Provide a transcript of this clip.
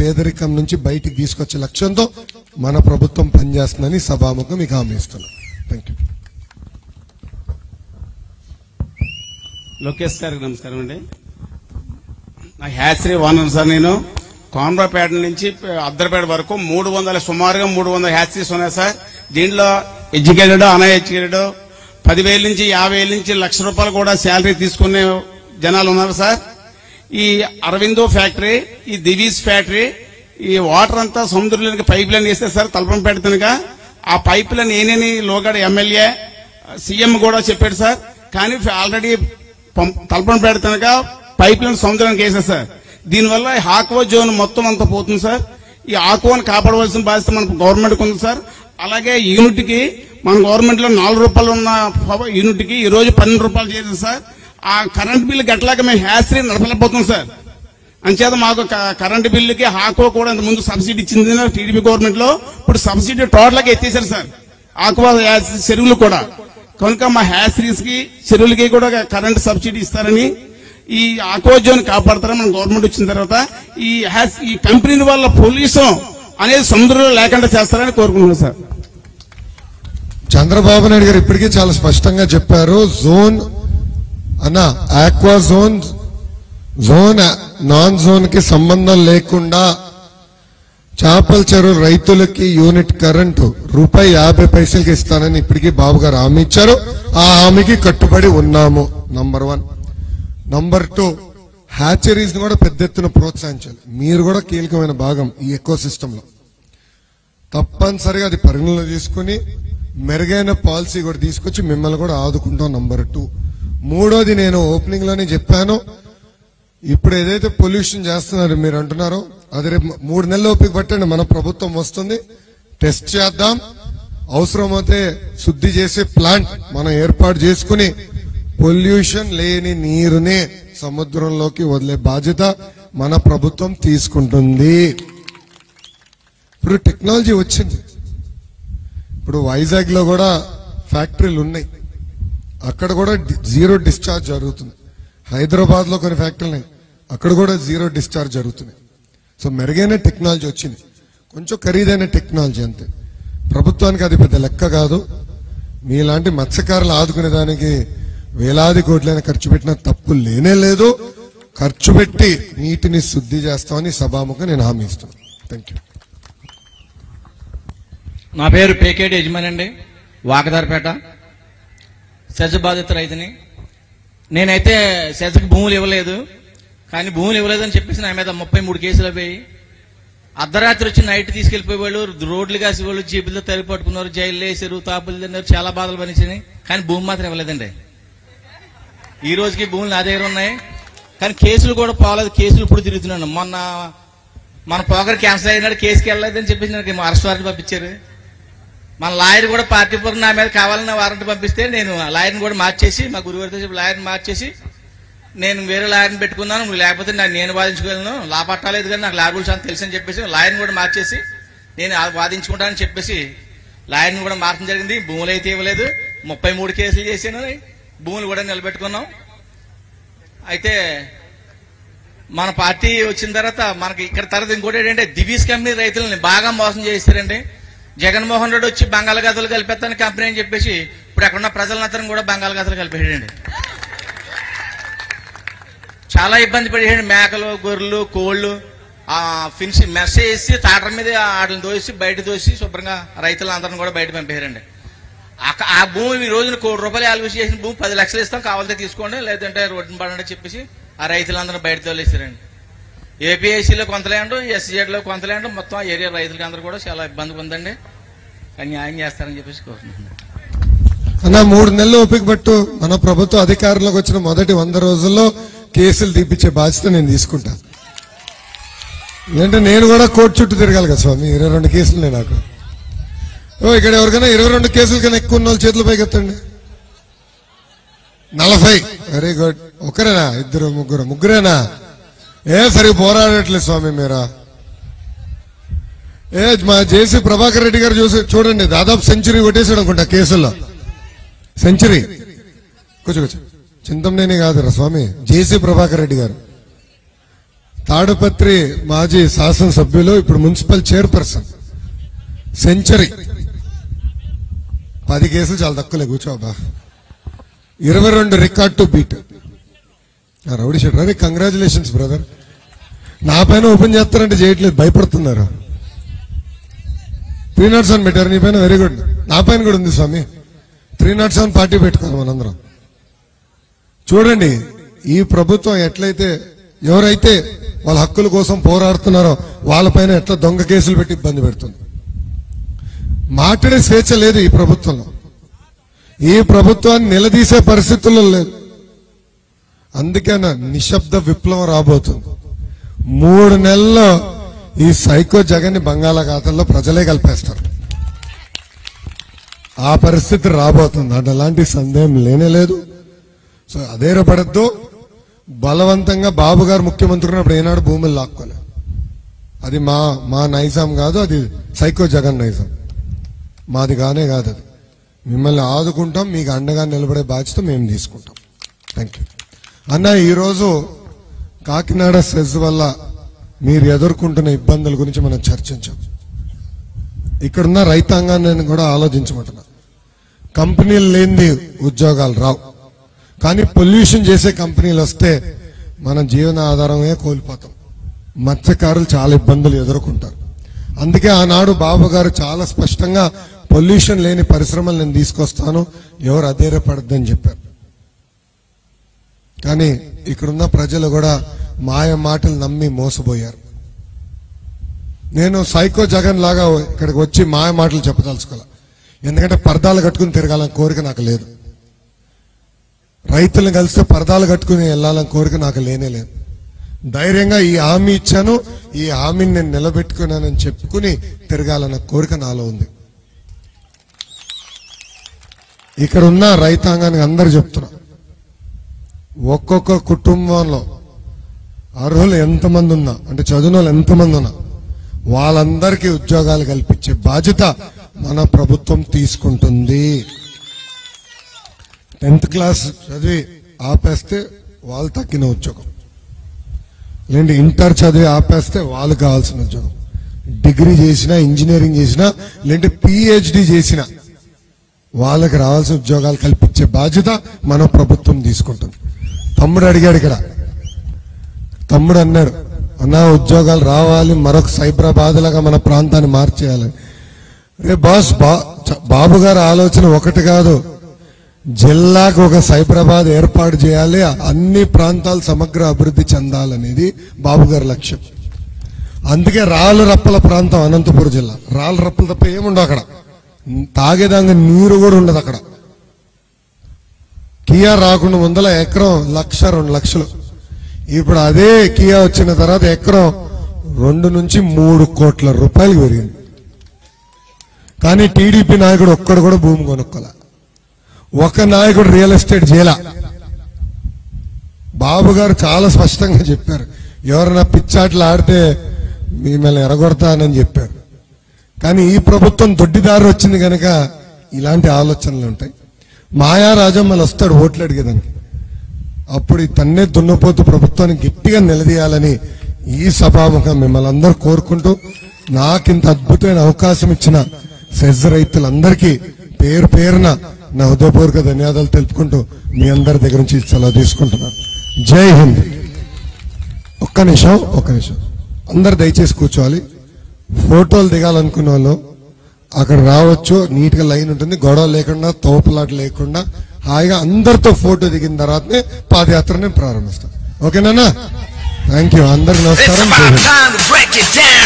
పేదరికం నుంచి బయటికి తీసుకొచ్చే లక్ష్యంతో మన ప్రభుత్వం పనిచేస్తుందని సభాముఖం మీకు హామీ ఇస్తున్నాం థ్యాంక్ యూ లోకేష్ గారికి నమస్కారం అండి నా హ్యాచరీ ఓనర్ సార్ నేను కోనరాపేట నుంచి అద్దరపేట వరకు మూడు వందల సుమారుగా మూడు వందల హ్యాచరీస్ ఉన్నాయి సార్ దీంట్లో ఎడ్యుకేటెడ్ అన్ ఎడ్యుకేటెడ్ పదివేల నుంచి యాభై వేల నుంచి లక్ష రూపాయలు కూడా శాలరీ తీసుకునే జనాలు ఉన్నారు సార్ ఈ అరవిందో ఫ్యాక్టరీ ఈ దివీస్ ఫ్యాక్టరీ ఈ వాటర్ అంతా సముద్రంలోనికి పైప్ లైన్ వేస్తే సార్ తలపం పెడుతుండగా ఆ పైప్ లైన్ ఏనేని లోగడ ఎమ్మెల్యే సీఎం కూడా చెప్పాడు సార్ కానీ ఆల్రెడీ తలపం పెడుతుండగా పైప్ లైన్ సముద్రానికి వేసేది సార్ దీనివల్ల ఈ ఆక్వా జోన్ మొత్తం అంతా పోతుంది సార్ ఈ ఆక్వాని కాపాడవలసిన బాధ్యత మన గవర్నమెంట్ ఉంది సార్ అలాగే యూనిట్ కి మన గవర్నమెంట్ లో నాలుగు రూపాయలు ఉన్న పవర్ యూనిట్ కి ఈ రోజు పన్నెండు రూపాయలు చేసింది సార్ ఆ కరెంట్ బిల్లు గట్లాగా మేము హ్యాస్రీ నడపలేకపోతున్నాం సార్ అంచేత మాకు క- కరెంటు బిల్లుకి ఆక్వా కూడా ఇంత ముందు సబ్సిడీ ఇచ్చింది టీడీపీ గవర్నమెంట్ లో ఇప్పుడు సబ్సిడీ టోటల్ గా ఎత్తేసారు సార్ ఆక్వా యాస్- చెరువులు కూడా కనుక మా హ్యాసరీస్ కి చెరువులకి కూడా కరెంట్ సబ్సిడీ ఇస్తారని ఈ ఆక్వా జోన్ కాపాడతారని మన గవర్నమెంట్ వచ్చిన తర్వాత ఈ హ్యాస్ ఈ కంపెనీ వల్ల పొల్యూషన్ అనేది సముద్రంలో లేకుండా చేస్తారని కోరుకుంటున్నాం సార్ చంద్రబాబు నాయుడు గారు ఇప్పటికీ చాలా స్పష్టంగా చెప్పారు జోన్ అన్న aqua zone zone non zone కి సంబంధం లేకుండా చేపల చెరువు రైతులకి యూనిట్ కరెంటు రూపాయి యాభై పైసలకి ఇస్తానని ఇప్పటికీ బాబు గారు హామీ ఇచ్చారు ఆ హామీకి కట్టుబడి ఉన్నాము number one number two hatcheries ని కూడా పెద్ద ఎత్తున ప్రోత్సహించాలి మీరు కూడా కీలకమైన భాగం ఈ ఎకో సిస్టమ్ లో తప్పనిసరిగా అది పరిగణలో తీసుకుని మెరుగైన పాలసీ కూడా తీసుకొచ్చి మిమ్మల్ని కూడా ఆదుకుంటాం నంబర్ టూ మూడోది నేను ఓపెనింగ్ లోనే చెప్పాను ఇప్పుడు ఏదైతే పొల్యూషన్ చేస్తున్నారు మీరు అంటున్నారో అది రేపు మూడు నెలల ఓపిక పట్టండి మన ప్రభుత్వం వస్తుంది టెస్ట్ చేద్దాం అవసరమైతే శుద్ధి చేసే ప్లాంట్ మనం ఏర్పాటు చేసుకుని పొల్యూషన్ లేని నీరునే సముద్రంలోకి వదిలే బాధ్యత మన ప్రభుత్వం తీసుకుంటుంది ఇప్పుడు టెక్నాలజీ వచ్చింది ఇప్పుడు వైజాగ్ లో కూడా ఫ్యాక్టరీలు ఉన్నాయి అక్కడ కూడా డి- జీరో డిశ్చార్జ్ జరుగుతుంది హైదరాబాద్ లో కొన్ని ఫ్యాక్టరీలు ఉన్నాయి అక్కడ కూడా జీరో డిశ్చార్జ్ జరుగుతున్నాయి సో మెరుగైన టెక్నాలజీ వచ్చింది కొంచెం ఖరీదైన టెక్నాలజీ అంతే ప్రభుత్వానికి అది పెద్ద లెక్క కాదు మీలాంటి మత్స్యకారులు ఆదుకునే దానికి వేలాది కోట్లైన ఖర్చు పెట్టిన తప్పు లేనే లేదు ఖర్చు పెట్టి నీటిని శుద్ధి చేస్తామని సభాముఖం నేను హామీ ఇస్తున్నాను థ్యాంక్ యూ నా పేరు పేకేటి యజమాని అండి వాకదారపేట సెజ్ బాధిత రైతుని నేనైతే సెజ్కి భూములు ఇవ్వలేదు కానీ భూములు ఇవ్వలేదని చెప్పేసి నా మీద ముప్పై మూడు కేసులు పోయి అర్ధరాత్రి వచ్చి నైట్ తీసుకెళ్లిపోయేవాళ్ళు రోడ్లు కాసేవాళ్ళు జీపులతో తరి పట్టుకున్నారు జైలు వేసారు తాపులు తిన్నారు చాలా బాధలు పనిచినాయి కానీ భూమి మాత్రం ఇవ్వలేదండి ఈ రోజుకి భూములు నా దగ్గర ఉన్నాయి కానీ కేసులు కూడా పోలేదు కేసులు ఇప్పుడు తిరుగుతున్నాను మొన్న మన పోకర్ క్యాన్సిల్ అయినాడు కేసుకి వెళ్ళలేదని చెప్పేసి నాకు అరెస్ట్ వారెంట్ పంపించారు మన లాయర్ కూడా పార్టీ పరం నా మీద కావాలని వారెంట్ పంపిస్తే నేను ఆ లాయర్ని కూడా మార్చేసి మా గురువారితో చెప్పి లాయర్ని మార్చేసి నేను వేరే లాయర్ని పెట్టుకున్నాను నువ్వు లేకపోతే నా- నేను వాదించుకోగలను లా పట్టాలేదు కానీ నాకు లా రూల్స్ అని తెలుసు అని చెప్పేసి లాయర్ని కూడా మార్చేసి నేను ఆ వాదించుకుంటానని చెప్పేసి లాయర్ని కూడా మార్చడం జరిగింది భూములు అయితే ఇవ్వలేదు ముప్పై మూడు కేసులు చేశాను భూములు కూడా నిలబెట్టుకున్నాం అయితే మన పార్టీ వచ్చిన తర్వాత మనకి ఇక్కడ తర్వాత ఇంకోటి ఏంటంటే దివీస్ కంపెనీ రైతులని బాగా మోసం చేస్తారండి జగన్మోహన్ రెడ్డి వచ్చి బంగాళాఖాతలు కలిపేస్తాను కంపెనీ అని చెప్పేసి ఇప్పుడు అక్కడ ఉన్న ప్రజలందరం కూడా బంగాళాఖాతలు కలిపేయండి చాలా ఇబ్బంది పడేయండి మేకలు గొర్రెలు కోళ్ళు ఆ ఫినిష్ మెస్ వేసి తాటర మీద వాటిని దోసి బయట దోసి శుభ్రంగా రైతులందరిని కూడా బయట పంపేయారండి అక్క- ఆ భూమి ఈ రోజున కోటి రూపాయలు ఆలోచి చేసిన భూమి పది లక్షలు ఇస్తాం కావాలంటే తీసుకోండి లేదంటే రోడ్డుని పడండి చెప్పేసి ఆ రైతులందరూ బయట తోలేసారండి ఏపీఐసీలో కొంత ల్యాండ్ ఎస్సీజెడ్లో కొంత ల్యాండ్ మొత్తం ఆ ఏరియా రైతులకి అందరూ కూడా చాలా ఇబ్బందిగా ఉందండి కానీ న్యాయం చేస్తారని చెప్పేసి కోరుకుంటున్నాను అన్న మూడు నెలలు ఓపిక పట్టు మన ప్రభుత్వ అధికారంలోకి వచ్చిన మొదటి వంద రోజుల్లో కేసులు తీపిచ్చే బాధ్యత నేను తీసుకుంటా ఏంటంటే నేను కూడా కోర్టు చుట్టూ తిరగాలి కదా స్వామి ఇరవై రెండు కేసులు నాకు ఓ ఇక్కడ ఎవరికైనా ఇరవై రెండు కేసుల కన్నా ఎక్కువ ఉన్న వాళ్ళు చేతులు పైకి ఎత్తండి నలభై వెరీ గుడ్ ఒకరేనా ఇద్దరు ముగ్గురు ముగ్గురేనా ఏ సరి పోరాడట్లేదు స్వామి మీరా ఏ మా జేసీ ప్రభాకర్ రెడ్డి గారు చూసి చూడండి దాదాపు సెంచరీ కొట్టేసాడు అనుకుంటా కేసుల్లో సెంచరీ కూర్చో కూర్చో చింతమనేని కాదురా స్వామి జేసీ ప్రభాకర్ రెడ్డి గారు తాడపత్రి మాజీ శాసనసభ్యులు ఇప్పుడు మున్సిపల్ చైర్పర్సన్ సెంచరీ పది కేసులు చాలా తక్కువలే కూర్చోబా ఇరవై రెండు రికార్డ్ టు బీట్ రౌడీ షెట్ రవి కంగ్రాచులేషన్స్ బ్రదర్ నా పైన ఓపెన్ చేస్తారంటే చేయట్లేదు భయపడుతున్నారు త్రీ నాట్ సెవెన్ పెట్టారు నీ పైన వెరీ గుడ్ నా పైన కూడా ఉంది Swami three nought seven party పెట్టుకోవాలి మనందరం చూడండి ఈ ప్రభుత్వం ఎట్లయితే ఎవరైతే వాళ్ళ హక్కుల కోసం పోరాడుతున్నారో వాళ్ళపైన ఎట్లా దొంగ కేసులు పెట్టి ఇబ్బంది పెడుతుంది మాట్లాడే స్వేచ్ఛ లేదు ఈ ప్రభుత్వంలో ఈ ప్రభుత్వాన్ని నిలదీసే పరిస్థితుల్లో లేదు అందుకే నా నిశ్శబ్ద విప్లవం రాబోతుంది మూడు నెలల్లో ఈ సైకో జగన్ బంగాళాఖాతంలో ప్రజలే కలిపేస్తారు ఆ పరిస్థితి రాబోతుంది అంటే అలాంటి సందేహం లేనే లేదు సో అధైర్యపడద్దు బలవంతంగా బాబు గారు ముఖ్యమంత్రి ఉన్నప్పుడు ఏనాడు భూములు లాక్కోలే అది మా మా నైజాం కాదు అది సైకో జగన్ నైజాం మాది కానే కాదు అది మిమ్మల్ని ఆదుకుంటాం మీకు అండగా నిలబడే బాధ్యత మేము తీసుకుంటాం థ్యాంక్ యూ అన్న ఈరోజు కాకినాడ సెజ్ వల్ల మీరు ఎదుర్కొంటున్న ఇబ్బందుల గురించి మనం చర్చించాం ఇక్కడున్న రైతాంగాన్ని కూడా ఆలోచించమంటున్నా కంపెనీలు లేనిది ఉద్యోగాలు రావు కానీ పొల్యూషన్ చేసే కంపెనీలు వస్తే మన జీవన ఆధారమే కోల్పోతాం మత్స్యకారులు చాలా ఇబ్బందులు ఎదుర్కొంటారు అందుకే ఆనాడు బాబు గారు చాలా స్పష్టంగా పొల్యూషన్ లేని పరిశ్రమలు నేను తీసుకొస్తాను ఎవరు అధైర్యపడద్దని చెప్పారు కానీ ఇక్కడున్న ప్రజలు కూడా మాయ మాటలు నమ్మి మోసపోయారు నేను సైకో జగన్ లాగా ఇక్కడికి వచ్చి మాయ మాటలు చెప్పదలుచుకోలే ఎందుకంటే పరదాలు కట్టుకుని తిరగాలని కోరిక నాకు లేదు రైతులను కలిస్తే పరదాలు కట్టుకుని వెళ్ళాలని కోరిక నాకు లేనే లేదు ధైర్యంగా ఈ హామీ ఇచ్చాను ఈ హామీని నేను నిలబెట్టుకున్నానని చెప్పుకుని తిరగాలన్న కోరిక నాలో ఉంది ఇక్కడ ఉన్న రైతాంగానికి అందరు చెప్తున్నా ఒక్కొక్క కుటుంబంలో అర్హులు ఎంతమంది ఉన్నా అంటే చదువున వాళ్ళు ఎంతమంది ఉన్నా వాళ్ళందరికీ ఉద్యోగాలు కల్పించే బాధ్యత మన ప్రభుత్వం తీసుకుంటుంది టెన్త్ క్లాస్ చదివి ఆపేస్తే వాళ్ళు తగ్గిన ఉద్యోగం లేదంటే ఇంటర్ చదివి ఆపేస్తే వాళ్ళు కావాల్సిన ఉద్యోగం డిగ్రీ చేసినా ఇంజనీరింగ్ చేసినా లేదంటే పిహెచ్డి చేసినా వాళ్ళకి రావాల్సిన ఉద్యోగాలు కల్పించే బాధ్యత మన ప్రభుత్వం తీసుకుంటుంది తమ్ముడు అడిగాడు ఇక్కడ తమ్ముడు అన్నాడు అన్నా ఉద్యోగాలు రావాలి మరొక సైబరాబాద్ లాగా మన ప్రాంతాన్ని మార్చేయాలని రే బాస్ బా చ- బాబు గారి ఆలోచన ఒకటి కాదు జిల్లాకు ఒక సైబరాబాద్ ఏర్పాటు చేయాలి అన్ని ప్రాంతాలు సమగ్ర అభివృద్ధి చెందాలనేది బాబు గారి లక్ష్యం అందుకే రాళ్ళు రప్పల ప్రాంతం అనంతపురం జిల్లా రాళ్ళు రప్పలు తప్ప ఏముండవు అక్కడ తాగేదానికి నీరు కూడా ఉండదు అక్కడ కియా రాకుండా ముందల ఎకరం లక్ష రెండు లక్షలు ఇప్పుడు అదే కియా వచ్చిన తర్వాత ఎకరం రెండు నుంచి మూడు కోట్ల రూపాయలు పెరిగింది కానీ టీడీపీ నాయకుడు ఒక్కడు కూడా భూమి కొనుక్కోలే ఒక నాయకుడు రియల్ ఎస్టేట్ చేయాల బాబు గారు చాలా స్పష్టంగా చెప్పారు ఎవరైనా పిచ్చాట్లు ఆడితే మిమ్మల్ని ఎరగొడతానని చెప్పారు కానీ ఈ ప్రభుత్వం దొడ్డిదారి వచ్చింది కనుక ఇలాంటి ఆలోచనలు ఉంటాయి మాయా రాజమ్మలు వస్తాడు ఓట్లు అడిగేదానికి అప్పుడు ఈ తన్నే దున్నపోతు ప్రభుత్వాన్ని గట్టిగా నిలదీయాలని ఈ సభాముఖం మిమ్మల్ని అందరూ కోరుకుంటూ నాకింత అద్భుతమైన అవకాశం ఇచ్చిన సెజ్ రైతులందరికీ పేరు పేరున నా హృదయపూర్వక ధన్యవాదాలు తెలుపుకుంటూ మీ అందరి దగ్గర నుంచి సెలవు తీసుకుంటున్నాను జై హింద్ ఒక్క నిమిషం ఒక్క నిమిషం అందరు దయచేసి కూర్చోవాలి ఫోటోలు దిగాలనుకున్న వాళ్ళు అక్కడ రావచ్చు నీట్ గా లైన్ ఉంటుంది గొడవ లేకుండా తోపులాట లేకుండా హాయిగా అందరితో ఫోటో దిగిన తర్వాతనే పాదయాత్రని ప్రారంభిస్తాం ఓకేనా థ్యాంక్ యూ అందరికి It's నమస్కారం జై about Hind. time to break it down.